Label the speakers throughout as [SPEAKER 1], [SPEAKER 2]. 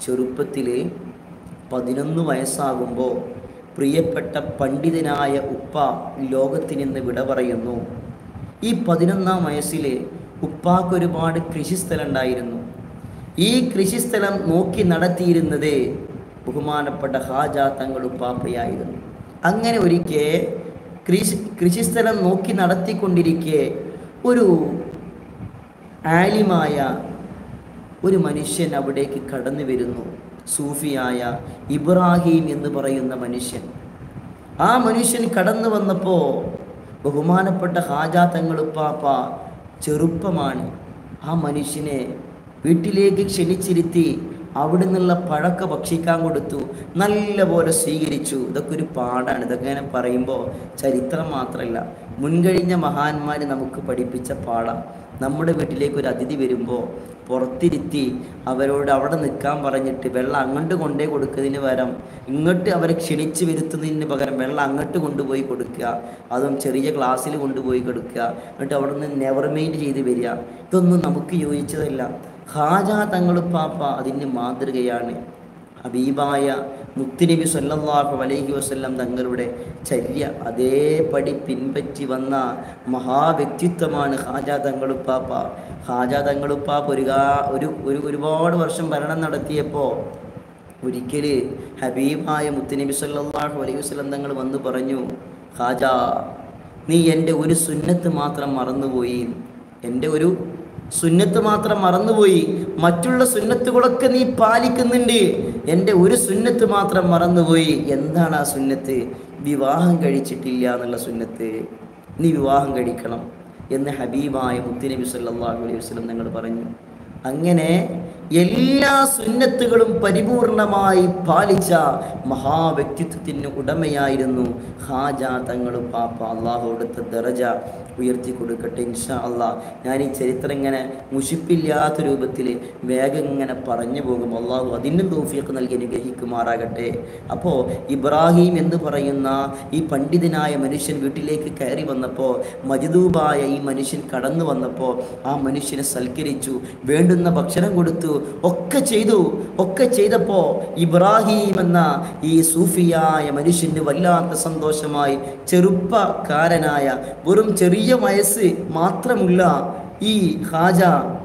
[SPEAKER 1] ചെറുപ്പത്തിൽ പതിനൊന്ന് വയസ്സാകുമ്പോൾ പ്രിയപ്പെട്ട പണ്ഡിതനായ ഉപ്പ ലോകത്തിൽ നിന്ന് വിട പറയുന്നു ഈ പതിനൊന്നാം വയസ്സിൽ ഉപ്പാക്ക് ഒരുപാട് കൃഷിസ്ഥലം ഉണ്ടായിരുന്നു ഈ കൃഷിസ്ഥലം നോക്കി നടത്തിയിരുന്നത് ബഹുമാനപ്പെട്ട ഹാജ തങ്ങൾ ഉപ്പാപ്പയായിരുന്നു അങ്ങനെ ഒരിക്കൽ കൃഷി കൃഷിസ്ഥലം നോക്കി നടത്തിക്കൊണ്ടിരിക്കെ ഒരു ആലിമായ ഒരു മനുഷ്യൻ അവിടേക്ക് കടന്നു വരുന്നു സൂഫിയായ ഇബ്രാഹിം എന്ന് പറയുന്ന മനുഷ്യൻ ആ മനുഷ്യൻ കടന്നു വന്നപ്പോൾ ബഹുമാനപ്പെട്ട ഹാജാ തങ്ങളുപ്പാപ്പ ചെറുപ്പമാണ് ആ മനുഷ്യനെ വീട്ടിലേക്ക് ക്ഷണിച്ചിരുത്തി അവിടെ നിന്നുള്ള പഴക്ക ഭക്ഷിക്കാൻ കൊടുത്തു നല്ലപോലെ സ്വീകരിച്ചു ഇതൊക്കെ ഒരു പാടാണ് ഇതൊക്കെ ഇങ്ങനെ പറയുമ്പോൾ ചരിത്രം മാത്രമല്ല മുൻകഴിഞ്ഞ മഹാന്മാർ നമുക്ക് പഠിപ്പിച്ച പാഠം നമ്മുടെ വീട്ടിലേക്ക് ഒരു അതിഥി വരുമ്പോൾ പുറത്തിരുത്തി അവരോട് അവിടെ നിൽക്കാൻ പറഞ്ഞിട്ട് വെള്ളം അങ്ങോട്ട് കൊണ്ടേ കൊടുക്കുന്നതിന് പകരം ഇങ്ങോട്ട് അവരെ ക്ഷണിച്ച് വരുത്തുന്നതിന് പകരം വെള്ളം അങ്ങോട്ട് കൊണ്ടുപോയി കൊടുക്കുക അതും ചെറിയ ക്ലാസ്സിൽ കൊണ്ടുപോയി കൊടുക്കുക എന്നിട്ട് അവിടെ നിന്ന് നെവർ മൈൻഡ് ചെയ്ത് വരിക ഇതൊന്നും നമുക്ക് യോജിച്ചതല്ല ഹാജ തങ്ങളുപ്പാപ്പ അതിന് മാതൃകയാണ് ഹബീബായ മുത്തുനബി സല്ലല്ലാഹു അലൈഹി വസല്ലം തങ്ങളുടെ ചര്യ അതേപടി പിൻപറ്റി വന്ന മഹാവ്യക്തിത്വമാണ് ഹാജ തങ്ങളുപ്പാപ്പ ഹാജ തങ്ങളുപ്പാപ്പ ഒരു കാ- ഒരു ഒരു ഒരുപാട് വർഷം ഭരണം നടത്തിയപ്പോൾ ഒരിക്കൽ ഹബീബായ മുത്തുനബി സല്ലല്ലാഹു അലൈഹി വസല്ലം തങ്ങൾ വന്ന് പറഞ്ഞു ഹാജ നീ എൻ്റെ ഒരു സുന്നത്ത് മാത്രം മറന്നുപോയി എൻ്റെ ഒരു സുന്നത്ത് മാത്രം മറന്നുപോയി മറ്റുള്ള സുന്നത്തുകളൊക്കെ നീ പാലിക്കുന്നുണ്ട് എൻ്റെ ഒരു സുന്നത്ത് മാത്രം മറന്നുപോയി എന്താണ് ആ സുന്നത്ത് വിവാഹം കഴിച്ചിട്ടില്ല എന്നുള്ള സുന്നത്ത് നീ വിവാഹം കഴിക്കണം എന്ന് ഹബീബായ മുത്തുനബി സല്ലല്ലാഹു അലൈഹി വസല്ലം നിങ്ങൾ പറഞ്ഞു അങ്ങനെ എല്ലാ സുന്നത്തുകളും പരിപൂർണമായി പാലിച്ച മഹാവ്യക്തിത്വത്തിന് ഉടമയായിരുന്നു ഹാജ തങ്ങളും പാപ്പ അള്ളാഹു കൊടുത്ത ദറജ ഉയർത്തി കൊടുക്കട്ടെ ഇൻഷാ അള്ളാ ഞാൻ ഈ ചരിത്രം ഇങ്ങനെ മുഷിപ്പില്ലാത്ത രൂപത്തിൽ വേഗം ഇങ്ങനെ പറഞ്ഞു പോകും അള്ളാഹു അതിനും തൗഫീഖ് നൽകി അനുഗ്രഹിക്കുമാറാകട്ടെ അപ്പോൾ ഇബ്രാഹിം എന്ന് പറയുന്ന ഈ പണ്ഡിതനായ മനുഷ്യൻ വീട്ടിലേക്ക് കയറി വന്നപ്പോൾ മജിദൂബായ ഈ മനുഷ്യൻ കടന്നു വന്നപ്പോൾ ആ മനുഷ്യനെ സൽക്കരിച്ചു വേണ്ടുന്ന ഭക്ഷണം കൊടുത്തു ഒക്കെ ചെയ്തു ഒക്കെ ചെയ്തപ്പോൾ ഇബ്രാഹിം എന്ന ഈ സൂഫിയായ മനുഷ്യന് വല്ലാത്ത സന്തോഷമായി ചെറുപ്പക്കാരനായ വെറും ചെറിയ വയസ്സ് മാത്രമുള്ള ഈ ഹാജ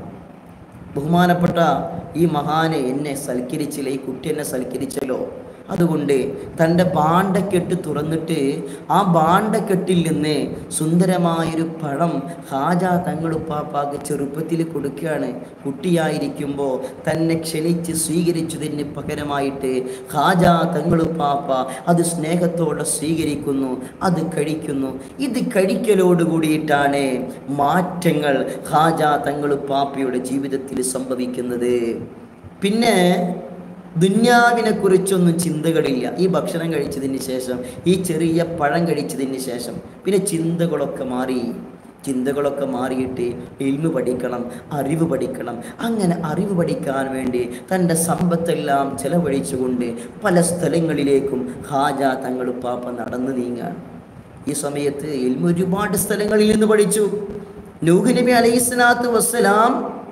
[SPEAKER 1] ബഹുമാനപ്പെട്ട ഈ മഹാനെ എന്നെ സൽക്കരിച്ചില്ല ഈ കുട്ടി എന്നെ സൽക്കരിച്ചല്ലോ അതുകൊണ്ട് തൻ്റെ ബാണ്ടക്കെട്ട് തുറന്നിട്ട് ആ ബാണ്ടക്കെട്ടിൽ നിന്ന് സുന്ദരമായൊരു പഴം ഹാജ തങ്ങളുപ്പാപ്പാക്ക് ചെറുപ്പത്തിൽ കൊടുക്കുകയാണ് കുട്ടിയായിരിക്കുമ്പോൾ തന്നെ ക്ഷണിച്ച് സ്വീകരിച്ചതിന് പകരമായിട്ട് ഹാജ തങ്ങളുപ്പാപ്പ അത് സ്നേഹത്തോടെ സ്വീകരിക്കുന്നു അത് കഴിക്കുന്നു ഇത് കഴിക്കലോട് കൂടിയിട്ടാണ് മാറ്റങ്ങൾ ഹാജ തങ്ങളുപ്പാപ്പയുടെ ജീവിതത്തിൽ സംഭവിക്കുന്നത് പിന്നെ ദുന്യാവിനെ കുറിച്ചൊന്നും ചിന്തകളില്ല ഈ ഭക്ഷണം കഴിച്ചതിന് ശേഷം ഈ ചെറിയ പഴം കഴിച്ചതിന് ശേഷം പിന്നെ ചിന്തകളൊക്കെ മാറി ചിന്തകളൊക്കെ മാറിയിട്ട് ഇൽമു പഠിക്കണം അറിവ് പഠിക്കണം അങ്ങനെ അറിവ് പഠിക്കാൻ വേണ്ടി തൻ്റെ സമ്പത്തെല്ലാം ചെലവഴിച്ചുകൊണ്ട് പല സ്ഥലങ്ങളിലേക്കും ഹാജ തങ്ങൾ പാപ്പ നടന്നു നീങ്ങാൻ ഈ സമയത്ത് ഇൽമു ഒരുപാട് സ്ഥലങ്ങളിൽ നിന്ന് പഠിച്ചു നൂഹ് നബി അലൈഹി സ്വലാത്തു വസ്സലാം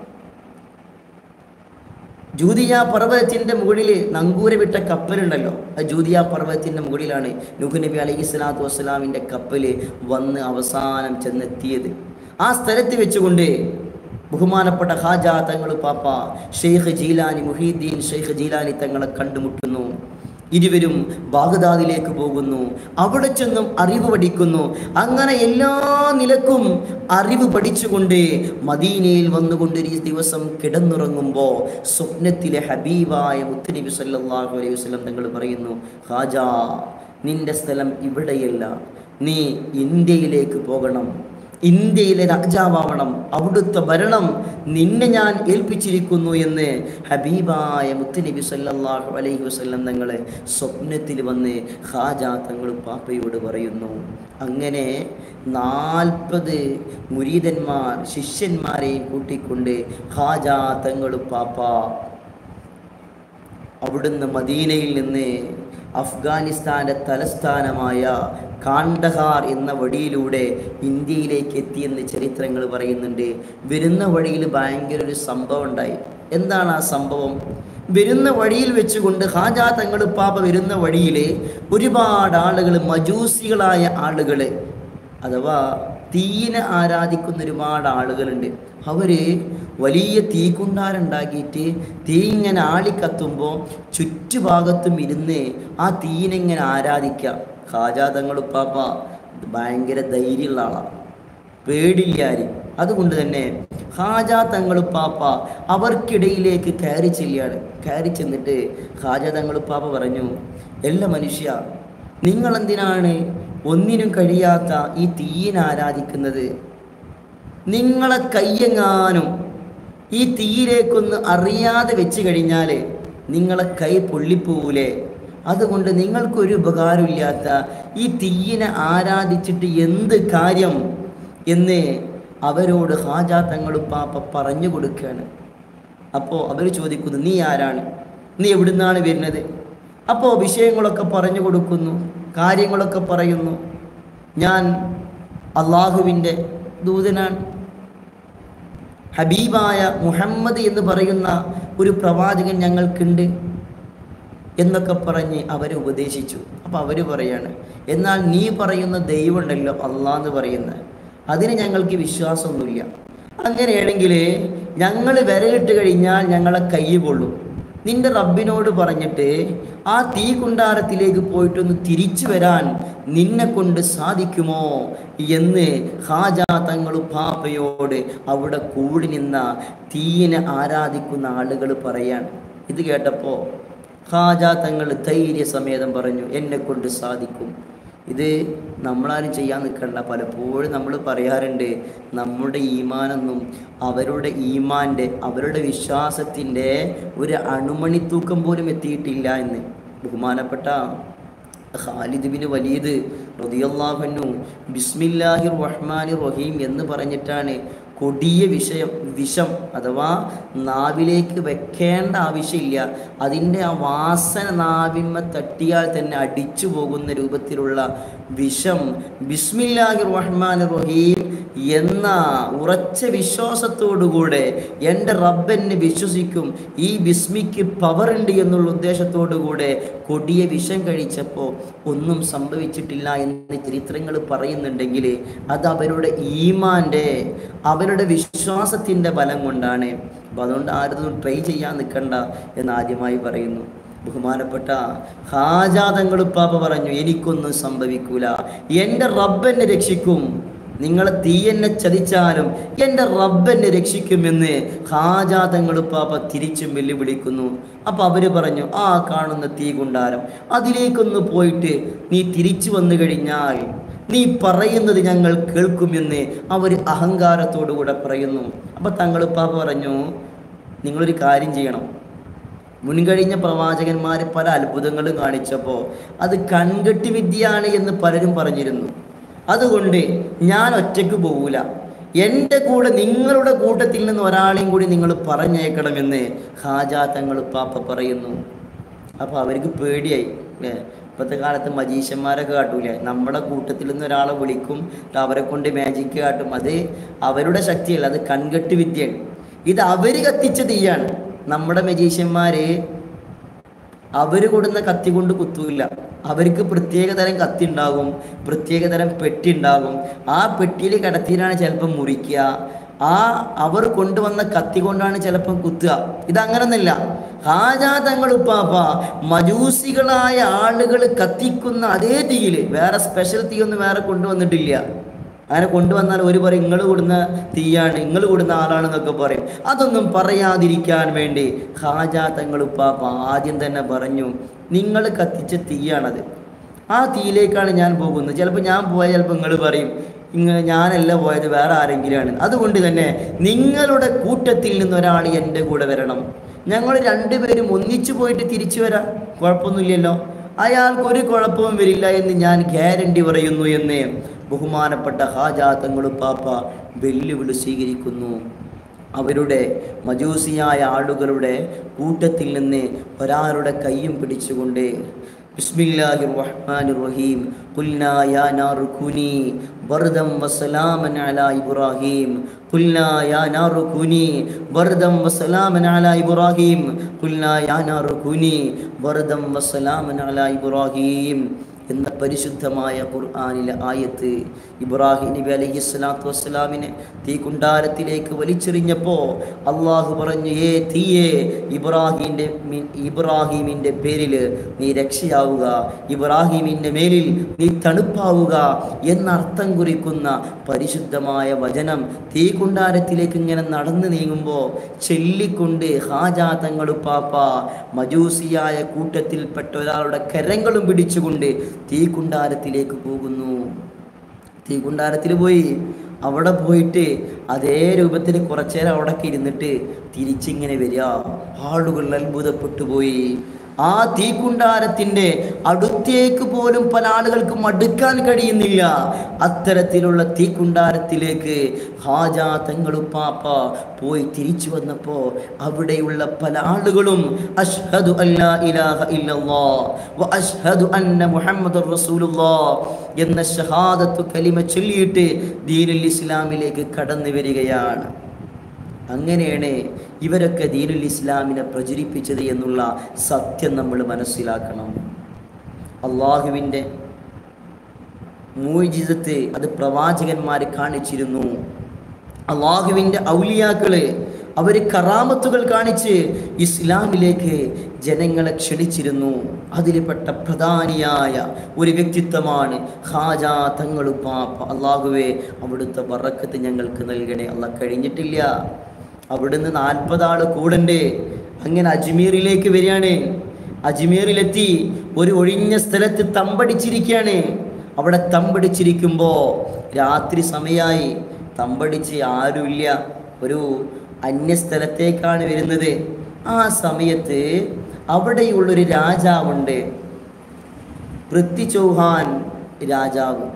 [SPEAKER 1] ജൂതിയ പർവ്വതത്തിന്റെ മുകളിൽ നങ്കൂരമിട്ട കപ്പലുണ്ടല്ലോ ആ ജൂതിയ പർവ്വതത്തിന്റെ മുകളിലാണ് നുഹ് നബി അലൈഹി സ്വലാത്തു വസ്സലാമിന്റെ കപ്പല് വന്ന് അവസാനം ചെന്നെത്തിയത് ആ സ്ഥലത്ത് വെച്ചുകൊണ്ട് ബഹുമാനപ്പെട്ട ഹാജ തങ്ങൾ പാപ്പ ഷെയ്ഖ് ജീലാനി മുഹീദ്ദീൻ ഷെയ്ഖ് ജീലാനി തങ്ങളെ കണ്ടുമുട്ടുന്നു ഇരുവരും ബാഗ്ദാദിലേക്ക് പോകുന്നു അവിടെ ചെന്നും അറിവ് പഠിക്കുന്നു അങ്ങനെ എല്ലാ നിലക്കും അറിവ് പഠിച്ചുകൊണ്ട് മദീനയിൽ വന്നുകൊണ്ട് ഒരു ദിവസം കിടന്നുറങ്ങുമ്പോൾ സ്വപ്നത്തിലെ ഹബീബായ മുത്തുനബി സല്ലല്ലാഹു അലൈഹി വസല്ലം തങ്ങൾ പറയുന്നു ഹാജ നിന്റെ സ്ഥലം ഇവിടെയല്ല നീ ഇന്ത്യയിലേക്ക് പോകണം ഇന്ത്യയിലെ രാജാവാവണം അവിടുത്തെ ഭരണം നിന്നെ ഞാൻ ഏൽപ്പിച്ചിരിക്കുന്നു എന്ന് ഹബീബായ മുത്തുനബി സല്ലല്ലാഹു അലൈഹി വസല്ലം തങ്ങളെ സ്വപ്നത്തിൽ വന്ന് ഹാജ തങ്ങൾ പാപ്പയോട് പറയുന്നു അങ്ങനെ നാൽപ്പത് മുരീതന്മാർ ശിഷ്യന്മാരെയും കൂട്ടിക്കൊണ്ട് ഹാജ തങ്ങൾ പാപ്പ അവിടുന്ന് മദീനയിൽ നിന്ന് അഫ്ഗാനിസ്ഥാന്റെ തലസ്ഥാനമായ കാണ്ഡഹാർ എന്ന വഴിയിലൂടെ ഇന്ത്യയിലേക്ക് എത്തിയെന്ന് ചരിത്രങ്ങൾ പറയുന്നുണ്ട് വരുന്ന വഴിയിൽ ഭയങ്കര ഒരു സംഭവം ഉണ്ടായി എന്താണ് ആ സംഭവം വരുന്ന വഴിയിൽ വെച്ചുകൊണ്ട് ഹാജാ തങ്ങളുപ്പാപ്പ വരുന്ന വഴിയിൽ ഒരുപാട് ആളുകൾ മജൂസികളായ ആളുകൾ അഥവാ തീയിനെ ആരാധിക്കുന്ന ഒരുപാട് ആളുകളുണ്ട് അവര് വലിയ തീക്കുണ്ടാരുണ്ടാക്കിയിട്ട് തീ ഇങ്ങനെ ആളിക്കത്തുമ്പോൾ ചുറ്റുഭാഗത്തും ഇരുന്ന് ആ തീയിനെങ്ങനെ ആരാധിക്കാം ഖാജാ തങ്ങളുപ്പാപ്പ ഭയങ്കര ധൈര്യമുള്ള ആളാണ് പേടില്ലാരും അതുകൊണ്ട് തന്നെ ഹാജാ തങ്ങളുപ്പാപ്പ അവർക്കിടയിലേക്ക് കയറി ചെല്ലുകയാണ് കയറി ചെന്നിട്ട് ഹാജാ തങ്ങളുപ്പാപ്പ പറഞ്ഞു എല്ലാ മനുഷ്യ നിങ്ങളെന്തിനാണ് ഒന്നിനും കഴിയാത്ത ഈ തീയിനെ ആരാധിക്കുന്നത് നിങ്ങളെ കയ്യെങ്ങാനും ഈ തീയിലേക്കൊന്ന് അറിയാതെ വെച്ച് കഴിഞ്ഞാൽ നിങ്ങളെ കൈ പൊള്ളിപ്പോകൂലേ അതുകൊണ്ട് നിങ്ങൾക്കൊരു ഉപകാരമില്ലാത്ത ഈ തീയിനെ ആരാധിച്ചിട്ട് എന്ത് കാര്യം എന്ന് അവരോട് ഹാജാ തങ്ങളുപ്പാപ്പ പറഞ്ഞു കൊടുക്കുകയാണ് അപ്പോൾ അവർ ചോദിക്കുന്നു നീ ആരാണ് നീ എവിടുന്നാണ് വരുന്നത് അപ്പോൾ വിഷയങ്ങളൊക്കെ പറഞ്ഞു കൊടുക്കുന്നു കാര്യങ്ങളൊക്കെ പറയുന്നു ഞാൻ അള്ളാഹുവിൻ്റെ ദൂതനാണ് ഹബീബായ മുഹമ്മദ് എന്ന് പറയുന്ന ഒരു പ്രവാചകൻ ഞങ്ങൾക്കുണ്ട് എന്നൊക്കെ പറഞ്ഞ് അവരെ ഉപദേശിച്ചു അപ്പോൾ അവർ പറയാണ് എന്നാൽ നീ പറയുന്ന ദൈവം ഉണ്ടല്ലോ അള്ളാഹ് എന്ന് പറയുന്ന അതിന് ഞങ്ങൾക്ക് വിശ്വാസമൊന്നുമില്ല അങ്ങനെയാണെങ്കിൽ ഞങ്ങൾ വിരലിട്ട് കഴിഞ്ഞാൽ ഞങ്ങളെ കൈ കൊള്ളും നിന്റെ റബ്ബിനോട് പറഞ്ഞിട്ട് ആ തീ കുണ്ടാരത്തിലേക്ക് പോയിട്ടൊന്ന് തിരിച്ചു വരാൻ നിന്നെ കൊണ്ട് സാധിക്കുമോ എന്ന് ഹാജാ തങ്ങൾ പാപ്പയോട് അവിടെ കൂടി നിന്ന തീയിനെ ആരാധിക്കുന്ന ആളുകൾ പറയാൻ ഇത് കേട്ടപ്പോൾ ഹാജാ തങ്ങൾ ധൈര്യസമേതം പറഞ്ഞു എന്നെ കൊണ്ട് സാധിക്കും ഇത് നമ്മളാരും ചെയ്യാൻ നിൽക്കണ്ട പലപ്പോഴും നമ്മൾ പറയാറുണ്ട് നമ്മുടെ ഈമാനൊന്നും അവരുടെ ഈമാൻ്റെ അവരുടെ വിശ്വാസത്തിൻ്റെ ഒരു അണുമണിത്തൂക്കം പോലും എത്തിയിട്ടില്ല എന്ന് ബഹുമാനപ്പെട്ട ഖാലിദ് ബിൻ വലീദ് റളിയല്ലാഹു ബിസ്മില്ലാഹിർ റഹ്മാനിർ റഹീം എന്ന് പറഞ്ഞിട്ടാണ് കൊടിയ വിഷയം വിഷം അഥവാ നാവിലേക്ക് വെക്കേണ്ട ആവശ്യമില്ല അതിൻ്റെ ആ വാസന നാവിന്മ തട്ടിയാൽ തന്നെ അടിച്ചു പോകുന്ന രൂപത്തിലുള്ള വിഷം ബിസ്മില്ലാഹിർ റഹ്മാൻ റഹീം എന്ന ഉറച്ച വിശ്വാസത്തോടുകൂടെ എൻ്റെ റബ്ബെന്നെ വിശ്വസിക്കും ഈ ബിസ്മിക്ക് പവർ ഉണ്ട് എന്നുള്ള ഉദ്ദേശത്തോടുകൂടെ കൊടിയ വിഷം കഴിച്ചപ്പോൾ ഒന്നും സംഭവിച്ചിട്ടില്ല എന്ന് ചരിത്രങ്ങൾ പറയുന്നുണ്ടെങ്കിൽ അത് അവരുടെ ഈമാൻ്റെ അവരുടെ വിശ്വാസത്തിൻ്റെ ബലം കൊണ്ടാണ് അപ്പം അതുകൊണ്ട് ആരും ട്രൈ ചെയ്യാൻ നിൽക്കണ്ട എന്ന് ആദ്യമായി പറയുന്നു ബഹുമാനപ്പെട്ട ഹാജാതങ്ങളുപ്പാപ്പ പറഞ്ഞു എനിക്കൊന്നും സംഭവിക്കൂല എൻ്റെ റബ്ബെന്നെ രക്ഷിക്കും നിങ്ങൾ തീ എന്നെ ചതിച്ചാലും എൻ്റെ റബ്ബെന്നെ രക്ഷിക്കുമെന്ന് ഹാജാതങ്ങളുപ്പാപ്പ തിരിച്ചും വെല്ലുവിളിക്കുന്നു അപ്പം അവർ പറഞ്ഞു ആ കാണുന്ന തീ കുണ്ടാരം അതിലേക്കൊന്ന് പോയിട്ട് നീ തിരിച്ചു വന്നു കഴിഞ്ഞാൽ നീ പറയുന്നത് ഞങ്ങൾ കേൾക്കുമെന്ന് അവർ അഹങ്കാരത്തോടുകൂടെ പറയുന്നു അപ്പം തങ്ങളുപ്പാപ്പ പറഞ്ഞു നിങ്ങളൊരു കാര്യം ചെയ്യണം മുൻകഴിഞ്ഞ പ്രവാചകന്മാർ പല അത്ഭുതങ്ങളും കാണിച്ചപ്പോൾ അത് കൺകെട്ടി വിദ്യയാണ് എന്ന് പലരും പറഞ്ഞിരുന്നു അതുകൊണ്ട് ഞാൻ ഒറ്റയ്ക്ക് പോകൂല എൻ്റെ കൂടെ നിങ്ങളുടെ കൂട്ടത്തിൽ നിന്ന് ഒരാളെയും കൂടി നിങ്ങൾ പറഞ്ഞേക്കണമെന്ന് ഹാജാ തങ്ങൾ പാപ്പ പറയുന്നു അപ്പോൾ അവർക്ക് പേടിയായി അല്ലേ ഇപ്പോഴത്തെ കാലത്ത് മജീഷ്യന്മാരൊക്കെ കാട്ടൂലേ നമ്മുടെ കൂട്ടത്തിൽ നിന്ന് ഒരാളെ വിളിക്കും എന്നിട്ട് അവരെ കൊണ്ട് മാജിക്ക് കാട്ടും അത് അവരുടെ ശക്തിയല്ല അത് കൺകെട്ട് വിദ്യയാണ് ഇത് അവർ കത്തിച്ച തീയാണ് നമ്മുടെ മജീഷ്യന്മാര് അവർ കൊടുന്ന കത്തി കൊണ്ട് കുത്തൂല്ല അവർക്ക് പ്രത്യേക തരം കത്തി ഉണ്ടാകും പ്രത്യേക തരം പെട്ടി ഉണ്ടാകും ആ പെട്ടിയിൽ കിടത്തിയിലാണ് ചിലപ്പോൾ മുറിക്കുക ആ അവർ കൊണ്ടുവന്ന കത്തി കൊണ്ടാണ് ചിലപ്പോൾ കുത്തുക ഇതങ്ങനൊന്നുമില്ല ഹാജാ തങ്ങൾ ഉപ്പാപ്പ മജൂസികളായ ആളുകൾ കത്തിക്കുന്ന അതേ തീയിൽ വേറെ സ്പെഷ്യൽ തീ ഒന്നും വേറെ കൊണ്ടുവന്നിട്ടില്ല അങ്ങനെ കൊണ്ടുവന്നാൽ ഒരു പറയും നിങ്ങൾ കൊടുന്ന തീയാണ് നിങ്ങൾ കൊടുന്ന ആളാണെന്നൊക്കെ പറയും അതൊന്നും പറയാതിരിക്കാൻ വേണ്ടി ഹാജാ തങ്ങളുപ്പാപ്പ ആദ്യം തന്നെ പറഞ്ഞു നിങ്ങൾ കത്തിച്ച തീയാണത് ആ തീയിലേക്കാണ് ഞാൻ പോകുന്നത് ചിലപ്പോൾ ഞാൻ പോയാൽ ചിലപ്പോൾ നിങ്ങൾ പറയും ഇങ്ങനെ ഞാനല്ല പോയത് വേറെ ആരെങ്കിലുമാണ് അതുകൊണ്ട് തന്നെ നിങ്ങളുടെ കൂട്ടത്തിൽ നിന്ന് ഒരാൾ എൻ്റെ കൂടെ വരണം ഞങ്ങൾ രണ്ടുപേരും ഒന്നിച്ചു പോയിട്ട് തിരിച്ചു വരാം കുഴപ്പമൊന്നുമില്ലല്ലോ അയാൾക്ക് ഒരു കുഴപ്പവും വരില്ല എന്ന് ഞാൻ ഗ്യാരണ്ടി പറയുന്നു എന്ന് ബഹുമാനപ്പെട്ട ഹാജാത്തങ്ങളും പാപ്പ വെല്ലുവിളി സ്വീകരിക്കുന്നു അവരുടെ മജൂസിയായ ആളുകളുടെ കൂട്ടത്തിൽ നിന്ന് ഒരാളുടെ കൈയും പിടിച്ചുകൊണ്ട് بسم الله الرحمن الرحيم قلنا يا نار كوني بردا وسلاما على إبراهيم قلنا يا نار كوني بردا وسلاما على إبراهيم قلنا يا نار كوني بردا وسلاما على إبراهيم എന്ന പരിശുദ്ധമായ ഖുർആാനിലെ ആയത്ത് ഇബ്രാഹിം നബി അലൈഹി സ്വലാത്തു വസ്സലാമിനെ തീ കുണ്ടാരത്തിലേക്ക് വലിച്ചെറിഞ്ഞപ്പോൾ അള്ളാഹു പറഞ്ഞു ഏ തീയേ ഇബ്രാഹിമിൻ്റെ ഇബ്രാഹിമിൻ്റെ പേരിൽ നീ രക്ഷയാവുക ഇബ്രാഹിമിൻ്റെ മേലിൽ നീ തണുപ്പാവുക എന്നർത്ഥം കുറിക്കുന്ന പരിശുദ്ധമായ വചനം തീ കുണ്ടാരത്തിലേക്ക് ഇങ്ങനെ നടന്നു നീങ്ങുമ്പോൾ ചൊല്ലിക്കൊണ്ട് ഹാജാ തങ്ങളുപ്പാപ്പ മജൂസിയായ കൂട്ടത്തിൽപ്പെട്ട ഒരാളുടെ കരങ്ങളും പിടിച്ചുകൊണ്ട് തീക്കുണ്ടാരത്തിലേക്ക് പോകുന്നു തീക്കുണ്ടാരത്തിൽ പോയി അവിടെ പോയിട്ട് അതേ രൂപത്തിൽ കുറച്ചേരം അവിടേക്ക് ഇരുന്നിട്ട് തിരിച്ചിങ്ങനെ വരിക ആളുകൾ അത്ഭുതപ്പെട്ടു പോയി ആ തീക്കുണ്ടാരത്തിൻ്റെ അടുത്തേക്ക് പോലും പല ആളുകൾക്കും അടുക്കാൻ കഴിയുന്നില്ല അത്തരത്തിലുള്ള തീക്കുണ്ടാരത്തിലേക്ക് ഹാജാ തങ്ങളുപ്പാപ്പ പോയി തിരിച്ചു വന്നപ്പോൾ അവിടെയുള്ള പല ആളുകളും അഷ്ഹദു അല്ലാ ഇലാഹ ഇല്ലല്ലാ വ അഷ്ഹദു അന്ന മുഹമ്മദുർ റസൂലുള്ളാ എന്ന ഷഹാദത്തു കലിമ ചൊല്ലിയിട്ട് ദീനുൽ ഇസ്ലാമിലേക്ക് കടന്നു വരികയാണ് അങ്ങനെയാണ് ഇവരൊക്കെ ദീനുൽ ഇസ്ലാമിനെ പ്രചരിപ്പിച്ചത് എന്നുള്ള സത്യം നമ്മൾ മനസ്സിലാക്കണം അള്ളാഹുവിൻ്റെ മൂജിതത്ത് അത് പ്രവാചകന്മാർ കാണിച്ചിരുന്നു അള്ളാഹുവിൻ്റെ ഔലിയാക്കള് അവർ കറാമത്തുകൾ കാണിച്ച് ഇസ്ലാമിലേക്ക് ജനങ്ങളെ ക്ഷണിച്ചിരുന്നു അതിൽപ്പെട്ട പ്രധാനിയായ ഒരു വ്യക്തിത്വമാണ് ഹാജാ തങ്ങളുപ്പാപ്പ അള്ളാഹുവെ അവിടുത്തെ വറക്കത്ത് ഞങ്ങൾക്ക് നൽകണേ അല്ല കഴിഞ്ഞിട്ടില്ല അവിടുന്ന് നാൽപ്പതാൾ കൂടണ്ടേ അങ്ങനെ അജ്മീറിലേക്ക് വരികയാണ് അജ്മീറിലെത്തി ഒരു ഒഴിഞ്ഞ സ്ഥലത്ത് തമ്പടിച്ചിരിക്കുകയാണ് അവിടെ തമ്പടിച്ചിരിക്കുമ്പോൾ രാത്രി സമയമായി തമ്പടിച്ച് ആരുമില്ല ഒരു അന്യസ്ഥലത്തേക്കാണ് വരുന്നത് ആ സമയത്ത് അവിടെയുള്ളൊരു രാജാവുണ്ട് പൃഥ്വി ചൗഹാൻ രാജാവ്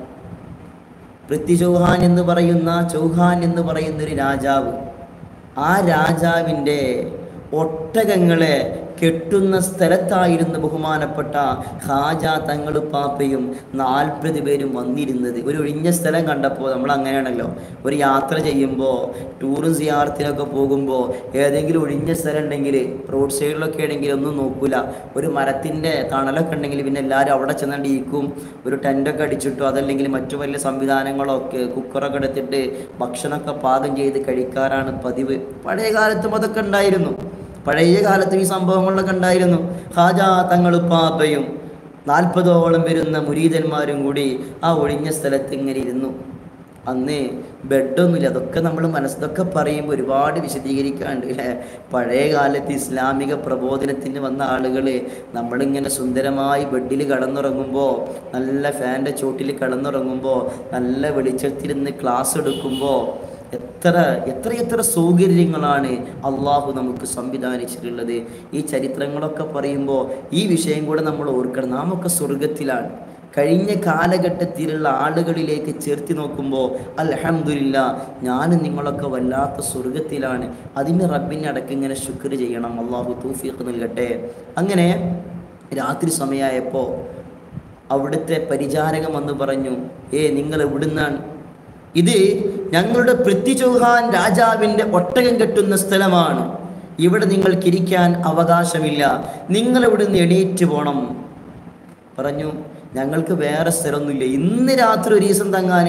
[SPEAKER 1] പൃഥ്വി ചൗഹാൻ എന്ന് പറയുന്ന ചൗഹാൻ എന്ന് പറയുന്ന ഒരു രാജാവ് ആ രാജാവിൻ്റെ ഒട്ടകങ്ങളെ കെട്ടുന്ന സ്ഥലത്തായിരുന്നു ബഹുമാനപ്പെട്ട ഹാജ തങ്ങളുപ്പാപ്പയും നാൽപ്പത് പേരും വന്നിരുന്നത് ഒരു ഒഴിഞ്ഞ സ്ഥലം കണ്ടപ്പോൾ നമ്മൾ അങ്ങനെയാണല്ലോ ഒരു യാത്ര ചെയ്യുമ്പോൾ ടൂറും സിയാർത്തിനൊക്കെ പോകുമ്പോൾ ഏതെങ്കിലും ഒഴിഞ്ഞ സ്ഥലം ഉണ്ടെങ്കിൽ റോഡ് സൈഡിലൊക്കെ ആണെങ്കിൽ ഒന്നും നോക്കൂല ഒരു മരത്തിൻ്റെ തണലൊക്കെ ഉണ്ടെങ്കിൽ പിന്നെ എല്ലാവരും അവിടെ ചെന്നിട്ട് ഇരിക്കും ഒരു ടെൻ്റൊക്കെ അടിച്ചിട്ടോ അതല്ലെങ്കിൽ മറ്റു വലിയ സംവിധാനങ്ങളൊക്കെ കുക്കറൊക്കെ എടുത്തിട്ട് ഭക്ഷണമൊക്കെ പാകം ചെയ്ത് കഴിക്കാറാണ് പതിവ് പഴയ കാലത്തും അതൊക്കെ ഉണ്ടായിരുന്നു പഴയ കാലത്തും ഈ സംഭവങ്ങളൊക്കെ ഉണ്ടായിരുന്നു ഹാജാ തങ്ങളുപ്പാപ്പയും നാൽപ്പതോളം വരുന്ന മുരീതന്മാരും കൂടി ആ ഒഴിഞ്ഞ സ്ഥലത്ത് ഇങ്ങനെ ഇരുന്നു അന്ന് ബെഡൊന്നുമില്ല അതൊക്കെ നമ്മൾ മനസ്സിലൊക്കെ പറയുമ്പോൾ ഒരുപാട് വിശദീകരിക്കാണ്ട് അല്ലേ പഴയ കാലത്ത് ഇസ്ലാമിക പ്രബോധനത്തിന് വന്ന ആളുകൾ നമ്മളിങ്ങനെ സുന്ദരമായി ബെഡിൽ കടന്നുറങ്ങുമ്പോൾ നല്ല ഫാൻ്റെ ചോട്ടിൽ കടന്നുറങ്ങുമ്പോൾ നല്ല വെളിച്ചത്തിരുന്ന് ക്ലാസ് എടുക്കുമ്പോൾ എത്ര എത്രയെത്ര സൗകര്യങ്ങളാണ് അള്ളാഹു നമുക്ക് സംവിധാനിച്ചിട്ടുള്ളത് ഈ ചരിത്രങ്ങളൊക്കെ പറയുമ്പോൾ ഈ വിഷയം കൂടെ നമ്മൾ ഓർക്കണം നാമൊക്കെ സ്വർഗത്തിലാണ് കഴിഞ്ഞ കാലഘട്ടത്തിലുള്ള ആളുകളിലേക്ക് ചേർത്തി നോക്കുമ്പോൾ അൽഹംദുലില്ല ഞാനും നിങ്ങളൊക്കെ വല്ലാത്ത സ്വർഗത്തിലാണ് അതിന് റബ്ബിനെ അടക്കം ഇങ്ങനെ ശുക്ർ ചെയ്യണം അള്ളാഹു തൂഫീഖ് നൽകട്ടെ അങ്ങനെ രാത്രി സമയമായപ്പോൾ അവിടുത്തെ പരിചാരകം വന്ന് പറഞ്ഞു ഏ നിങ്ങൾ എവിടുന്നാണ് ഇത് ഞങ്ങളുടെ പൃഥ്വി ചൗഹാൻ രാജാവിൻ്റെ ഒട്ടകം കെട്ടുന്ന സ്ഥലമാണ് ഇവിടെ നിങ്ങൾക്കിരിക്കാൻ അവകാശമില്ല നിങ്ങൾ ഇവിടുന്ന് എണീറ്റ് പോണം പറഞ്ഞു ഞങ്ങൾക്ക് വേറെ സ്ഥലമൊന്നുമില്ല ഇന്ന് രാത്രി ഒരു ദിവസം തങ്ങാൻ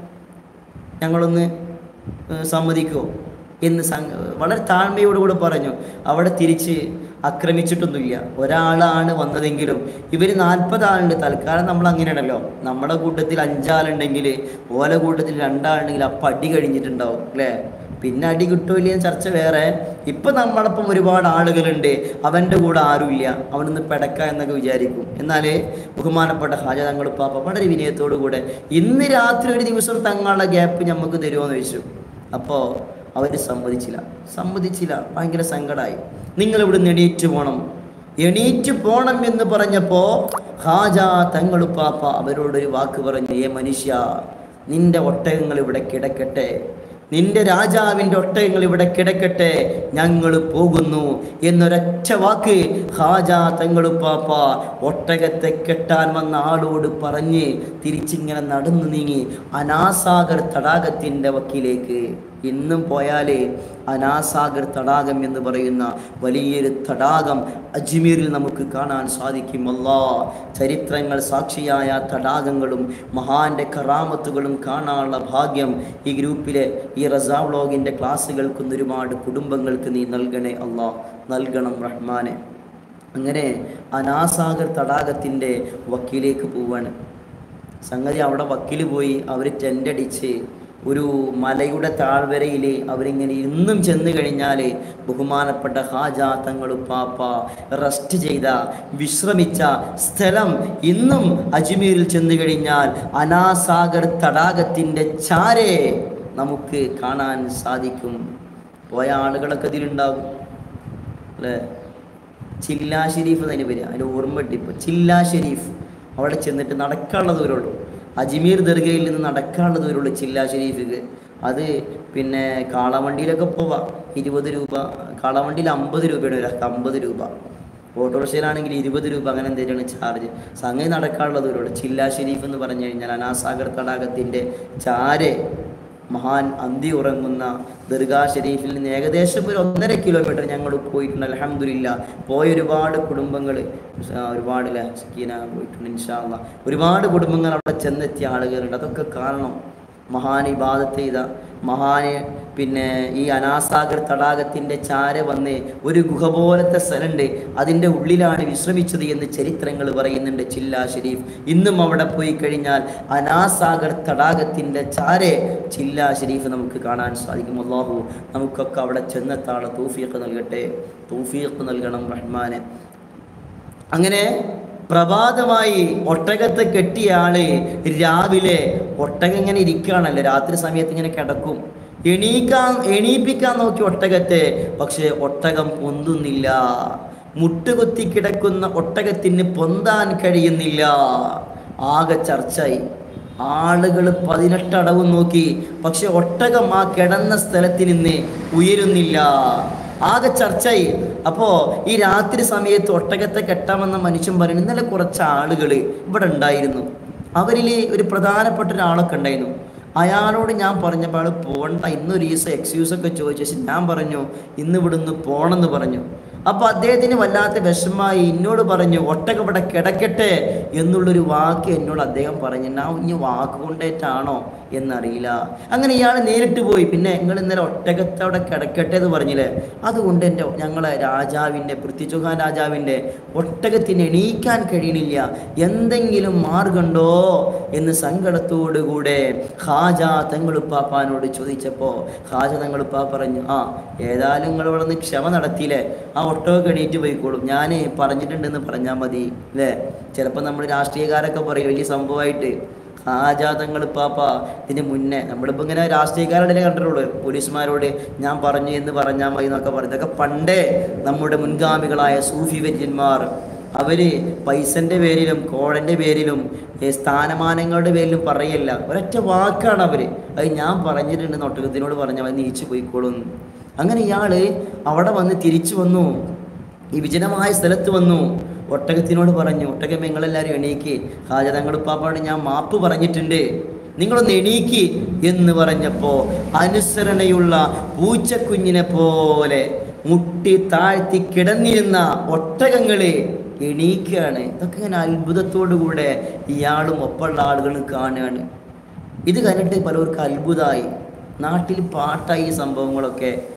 [SPEAKER 1] ഞങ്ങളൊന്ന് ഏഹ്, സമ്മതിക്കുമോ എന്ന് സംഘ വളരെ താഴ്മയോടുകൂടെ പറഞ്ഞു അവിടെ തിരിച്ച് ആക്രമിച്ചിട്ടൊന്നുമില്ല ഒരാളാണ് വന്നതെങ്കിലും ഇവർ നാൽപ്പതാളുണ്ട് തൽക്കാലം നമ്മൾ അങ്ങനെയാണല്ലോ നമ്മുടെ കൂട്ടത്തിൽ അഞ്ചാളുണ്ടെങ്കിൽ ഓല കൂട്ടത്തിൽ രണ്ടാളുണ്ടെങ്കിൽ അപ്പം അടി കഴിഞ്ഞിട്ടുണ്ടാവും അല്ലേ പിന്നെ അടി കിട്ടൂല ചർച്ച വേറെ ഇപ്പം നമ്മളൊപ്പം ഒരുപാട് ആളുകളുണ്ട് അവൻ്റെ കൂടെ ആരുമില്ല അവനൊന്ന് പെടക്ക എന്നൊക്കെ വിചാരിക്കും എന്നാൽ ബഹുമാനപ്പെട്ട ഹാജ തങ്ങൾ പാപ്പ വളരെ വിനയത്തോടു കൂടെ ഇന്ന് രാത്രി ഒരു ദിവസം തങ്ങളുടെ ഗ്യാപ്പ് നമുക്ക് തരുമോ എന്ന് ചോദിച്ചു അപ്പോൾ അവർ സമ്മതിച്ചില്ല സമ്മതിച്ചില്ല ഭയങ്കര സങ്കടമായി നിങ്ങൾ ഇവിടെ നിന്ന് എണീറ്റ് പോകണം എണീറ്റ് പോണം എന്ന് പറഞ്ഞപ്പോൾ ഹാജ തങ്ങളുപ്പാപ്പ അവരോടൊരു വാക്ക് പറഞ്ഞു ഏ മനുഷ്യ നിന്റെ ഒട്ടകങ്ങൾ ഇവിടെ കിടക്കട്ടെ നിന്റെ രാജാവിൻ്റെ ഒട്ടകങ്ങൾ ഇവിടെ കിടക്കട്ടെ ഞങ്ങൾ പോകുന്നു എന്നൊരൊറ്റ വാക്ക് ഹാജ തങ്ങളുപ്പാപ്പ ഒട്ടകത്തെ കെട്ടാൻ വന്ന ആളോട് പറഞ്ഞ് തിരിച്ചിങ്ങനെ നടന്നു നീങ്ങി അനാസാഗർ തടാകത്തിൻ്റെ വക്കിലേക്ക് ഇന്നും പോയാൽ അനാസാഗർ തടാകം എന്ന് പറയുന്ന വലിയൊരു തടാകം അജ്മീറിൽ നമുക്ക് കാണാൻ സാധിക്കും അല്ലാ ചരിത്രങ്ങൾ സാക്ഷിയായ തടാകങ്ങളും മഹാന്റെ കറാമത്തുകളും കാണാനുള്ള ഭാഗ്യം ഈ ഗ്രൂപ്പിലെ ഈ റസാ വ്ളോഗിൻ്റെ ക്ലാസ് കേൾക്കുന്ന ഒരുപാട് കുടുംബങ്ങൾക്ക് നീ നൽകണേ അല്ലാ നൽകണം റഹ്മാനെ അങ്ങനെ അനാസാഗർ തടാകത്തിൻ്റെ വക്കീലേക്ക് പോവാണ് സംഗതി അവിടെ വക്കീൽ പോയി അവർ ടെൻ്റടിച്ച് ഒരു മലയുടെ താഴ്വരയിൽ അവരിങ്ങനെ ഇന്നും ചെന്ന് കഴിഞ്ഞാൽ ബഹുമാനപ്പെട്ട ഹാജ തങ്ങളുപ്പാപ്പ റെസ്റ്റ് ചെയ്ത വിശ്രമിച്ച സ്ഥലം ഇന്നും അജ്മീരിൽ ചെന്ന് കഴിഞ്ഞാൽ അനാസാഗർ തടാകത്തിൻ്റെ ചാരെ നമുക്ക് കാണാൻ സാധിക്കും പോയ ആളുകളൊക്കെ ഇതിലുണ്ടാകും അല്ലേ ചില്ലാ ഷെരീഫ് എന്നതിന് പേര് അതിൻ്റെ ഓർമ്മ കിട്ടിപ്പോൾ ചില്ലാ ഷെരീഫ് അവിടെ ചെന്നിട്ട് നടക്കാനുള്ള ദൂരമുള്ളൂ അജ്മീർ ദർഗയിൽ നിന്ന് നടക്കാനുള്ള ദൂരമുള്ളൂ ചില്ലാ ഷെരീഫിക്ക് അത് പിന്നെ കാളവണ്ടിയിലൊക്കെ പോവാം ഇരുപത് രൂപ കാളവണ്ടിയിൽ അമ്പത് രൂപയുടെ ഒരാൾക്ക് അമ്പത് രൂപ ഓട്ടോറിക്ഷയിലാണെങ്കിൽ ഇരുപത് രൂപ അങ്ങനെ എന്തെങ്കിലും ചാർജ് സംഗതി നടക്കാനുള്ള ദൂരമുള്ളൂ ചില്ലാ ഷെരീഫ് എന്ന് പറഞ്ഞു കഴിഞ്ഞാൽ അനാസാഗർ തടാകത്തിൻ്റെ ചാരെ മഹാൻ അന്തി ഉറങ്ങുന്ന ദർഗാ ഷെരീഫിൽ നിന്ന് ഏകദേശം ഒരു ഒന്നര കിലോമീറ്റർ ഞങ്ങൾ പോയിട്ടുണ്ട് അലഹമില്ല പോയ ഒരുപാട് കുടുംബങ്ങൾ ഒരുപാട് ല്ലേ, സക്കീന പോയിട്ടുണ്ട് ഇൻഷാല്ല ഒരുപാട് കുടുംബങ്ങൾ അവിടെ ചെന്നെത്തിയ ആളുകളുണ്ട് അതൊക്കെ കാരണം മഹാൻ ഇബാദത്ത് ചെയ്ത മഹാന് പിന്നെ ഈ അനാസാഗർ തടാകത്തിൻ്റെ ചാര വന്ന് ഒരു ഗുഹ പോലത്തെ സ്ഥലമുണ്ട് അതിൻ്റെ ഉള്ളിലാണ് വിശ്രമിച്ചത് എന്ന് ചരിത്രങ്ങൾ പറയുന്നുണ്ട് ചില്ലാ ഷെരീഫ് ഇന്നും അവിടെ പോയി കഴിഞ്ഞാൽ അനാസാഗർ തടാകത്തിൻ്റെ ചാരെ ചില്ലാ ഷെരീഫ് നമുക്ക് കാണാൻ സാധിക്കും അള്ളാഹു നമുക്കൊക്കെ അവിടെ ചെന്നെത്താളെ തൗഫീഖ് നൽകട്ടെ തൗഫീഖ് നൽകണം റഹ്മാനെ അങ്ങനെ പ്രഭാതമായി ഒട്ടകത്തെ കെട്ടിയ ആള് രാവിലെ ഒട്ടകം ഇങ്ങനെ ഇരിക്കുകയാണല്ലോ രാത്രി സമയത്ത് ഇങ്ങനെ കിടക്കും എണീക്കാൻ എണീപ്പിക്കാൻ നോക്കി ഒട്ടകത്തെ പക്ഷെ ഒട്ടകം പൊന്തുന്നില്ല മുട്ടുകുത്തി കിടക്കുന്ന ഒട്ടകത്തിന് പൊന്താൻ കഴിയുന്നില്ല ആകെ ചർച്ചയായി ആളുകൾ പതിനെട്ടടവും നോക്കി പക്ഷെ ഒട്ടകം ആ കിടന്ന സ്ഥലത്ത് നിന്ന് ഉയരുന്നില്ല ആകെ ചർച്ചയായി അപ്പോൾ ഈ രാത്രി സമയത്ത് ഒട്ടകത്തെ കെട്ടാമെന്ന മനുഷ്യൻ പറയുന്നു ഇന്നലെ കുറച്ച് ആളുകൾ ഇവിടെ ഉണ്ടായിരുന്നു അവരിൽ ഒരു പ്രധാനപ്പെട്ട ഒരാളൊക്കെ ഉണ്ടായിരുന്നു അയാളോട് ഞാൻ പറഞ്ഞപ്പോൾ ആൾ പോകണ്ട ഇന്നൊരു ദിവസം എക്സ്ക്യൂസ് ഒക്കെ ചോദിച്ചു പക്ഷെ ഞാൻ പറഞ്ഞു ഇന്ന് ഇവിടുന്ന് പോണെന്ന് പറഞ്ഞു അപ്പോൾ അദ്ദേഹത്തിന് വല്ലാത്ത വിഷമായി എന്നോട് പറഞ്ഞു ഒട്ടക ഇവിടെ കിടക്കട്ടെ എന്നുള്ളൊരു വാക്ക് എന്നോട് അദ്ദേഹം പറഞ്ഞു ഞാൻ ഇനി വാക്ക് കൊണ്ടേറ്റാണോ എന്നറിയില്ല അങ്ങനെ ഇയാൾ നേരിട്ട് പോയി പിന്നെ നിങ്ങൾ ഇന്നലെ ഒട്ടകത്തെ അവിടെ കിടക്കട്ടെ എന്ന് പറഞ്ഞില്ലേ അതുകൊണ്ട് എൻ്റെ ഞങ്ങളെ രാജാവിൻ്റെ പൃഥ്വി ചൗഹാൻ രാജാവിൻ്റെ ഒട്ടകത്തിന് എണീക്കാൻ കഴിയണില്ല എന്തെങ്കിലും മാർഗമുണ്ടോ എന്ന് സങ്കടത്തോടുകൂടെ ഹാജ തങ്ങളുപ്പാപ്പാനോട് ചോദിച്ചപ്പോൾ ഹാജ തങ്ങളുപ്പാ പറഞ്ഞു ആ ഏതായാലും നിങ്ങൾ ഇവിടെ നിന്ന് ക്ഷമ നടത്തിയില്ലേ ആ ഒട്ടകമൊക്കെ എണീറ്റ് പോയിക്കോളും ഞാൻ പറഞ്ഞിട്ടുണ്ടെന്ന് പറഞ്ഞാൽ മതി അല്ലേ ചിലപ്പോൾ നമ്മൾ രാഷ്ട്രീയക്കാരൊക്കെ പറയും വലിയ സംഭവമായിട്ട് ആജാതങ്ങൾ പാപ്പ ഇതിന് മുന്നേ നമ്മളിപ്പോൾ ഇങ്ങനെ രാഷ്ട്രീയക്കാരുടെ കണ്ടിട്ടുള്ളൂ പോലീസുമാരോട് ഞാൻ പറഞ്ഞു എന്ന് പറഞ്ഞാൽ മതി എന്നൊക്കെ പറയും ഇതൊക്കെ പണ്ടേ നമ്മുടെ മുൻഗാമികളായ സൂഫി വര്യന്മാർ അവര് പൈസന്റെ പേരിലും കോഴന്റെ പേരിലും ഏ, സ്ഥാനമാനങ്ങളുടെ പേരിലും പറയല്ല ഒരൊറ്റ വാക്കാണ് അവര് അത് ഞാൻ പറഞ്ഞിട്ടുണ്ട് ഒട്ടകത്തിനോട് പറഞ്ഞാൽ മതി നീച്ചു പോയിക്കോളും അങ്ങനെ ഇയാള് അവിടെ വന്ന് തിരിച്ചു വന്നു ഈ വിജനമായ സ്ഥലത്ത് വന്നു ഒട്ടകത്തിനോട് പറഞ്ഞു ഒട്ടകം നിങ്ങളെല്ലാവരും എണീക്ക് ഹാജ തങ്ങളുപ്പാപ്പാട് ഞാൻ മാപ്പ് പറഞ്ഞിട്ടുണ്ട് നിങ്ങളൊന്ന് എണീക്ക് എന്ന് പറഞ്ഞപ്പോൾ അനുസരണയുള്ള പൂച്ചക്കുഞ്ഞിനെ പോലെ മുട്ടി താഴ്ത്തി കിടന്നിരുന്ന ഒട്ടകങ്ങളെ എണീക്കുകയാണ് ഇതൊക്കെ ഇങ്ങനെ അത്ഭുതത്തോടു കൂടെ ഇയാളും ഒപ്പമുള്ള ആളുകളും കാണുകയാണ് ഇത് കണ്ടിട്ട് പലർക്കും അത്ഭുതമായി നാട്ടിൽ പാട്ടായി ഈ സംഭവങ്ങളൊക്കെ